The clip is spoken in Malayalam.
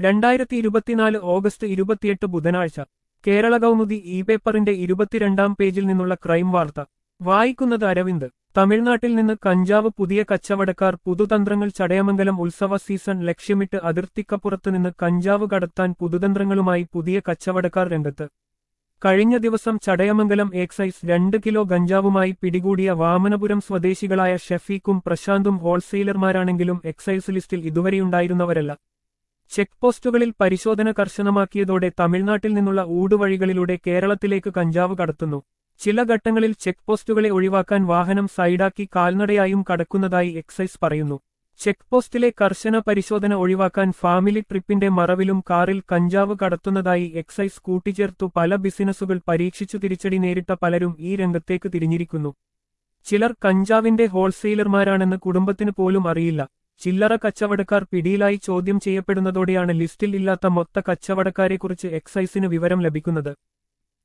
രണ്ടായിരത്തി ഇരുപത്തിനാല് ഓഗസ്റ്റ് ഇരുപത്തിയെട്ട് ബുധനാഴ്ച കേരള കൗമുദി ഇ പേപ്പറിന്റെ ഇരുപത്തിരണ്ടാം പേജിൽ നിന്നുള്ള ക്രൈം വാർത്ത വായിക്കുന്നത് അരവിന്ദ് തമിഴ്നാട്ടിൽ നിന്ന് കഞ്ചാവ് പുതിയ കച്ചവടക്കാർ പുതുതന്ത്രങ്ങൾ ചടയമംഗലം ഉത്സവ സീസൺ ലക്ഷ്യമിട്ട് അതിർത്തിക്കപ്പുറത്ത് നിന്ന് കഞ്ചാവ് കടത്താൻ പുതുതന്ത്രങ്ങളുമായി പുതിയ കച്ചവടക്കാർ രംഗത്ത് കഴിഞ്ഞ ദിവസം ചടയമംഗലം എക്സൈസ് രണ്ട് കിലോ ഗഞ്ചാവുമായി പിടികൂടിയ വാമനപുരം സ്വദേശികളായ ഷഫീഖും പ്രശാന്തും ഹോൾസെയിലർമാരാണെങ്കിലും എക്സൈസ് ലിസ്റ്റിൽ ഇതുവരെയുണ്ടായിരുന്നവരല്ല ചെക്ക് പോസ്റ്റുകളിൽ പരിശോധന കർശനമാക്കിയതോടെ തമിഴ്നാട്ടിൽ നിന്നുള്ള ഊടുവഴികളിലൂടെ കേരളത്തിലേക്ക് കഞ്ചാവ് കടത്തുന്നു ചില ഘട്ടങ്ങളിൽ ചെക്ക് പോസ്റ്റുകളെ ഒഴിവാക്കാൻ വാഹനം സൈഡാക്കി കാൽനടയായും കടക്കുന്നതായി എക്സൈസ് പറയുന്നു ചെക്ക് പോസ്റ്റിലെ കർശന പരിശോധന ഒഴിവാക്കാൻ ഫാമിലി ട്രിപ്പിന്റെ മറവിലും കാറിൽ കഞ്ചാവ് കടത്തുന്നതായി എക്സൈസ് കൂട്ടിച്ചേർത്തു പല ബിസിനസ്സുകൾ പരീക്ഷിച്ചു തിരിച്ചടി നേരിട്ട പലരും ഈ രംഗത്തേക്ക് തിരിഞ്ഞിരിക്കുന്നു ചിലർ കഞ്ചാവിന്റെ ഹോൾസെയിലർമാരാണെന്ന് കുടുംബത്തിന് പോലും അറിയില്ല ചില്ലറ കച്ചവടക്കാർ പിടിയിലായി ചോദ്യം ചെയ്യപ്പെടുന്നതോടെയാണ് ലിസ്റ്റിൽ ഇല്ലാത്ത മൊത്ത കച്ചവടക്കാരെക്കുറിച്ച് എക്സൈസിന് വിവരം ലഭിക്കുന്നത്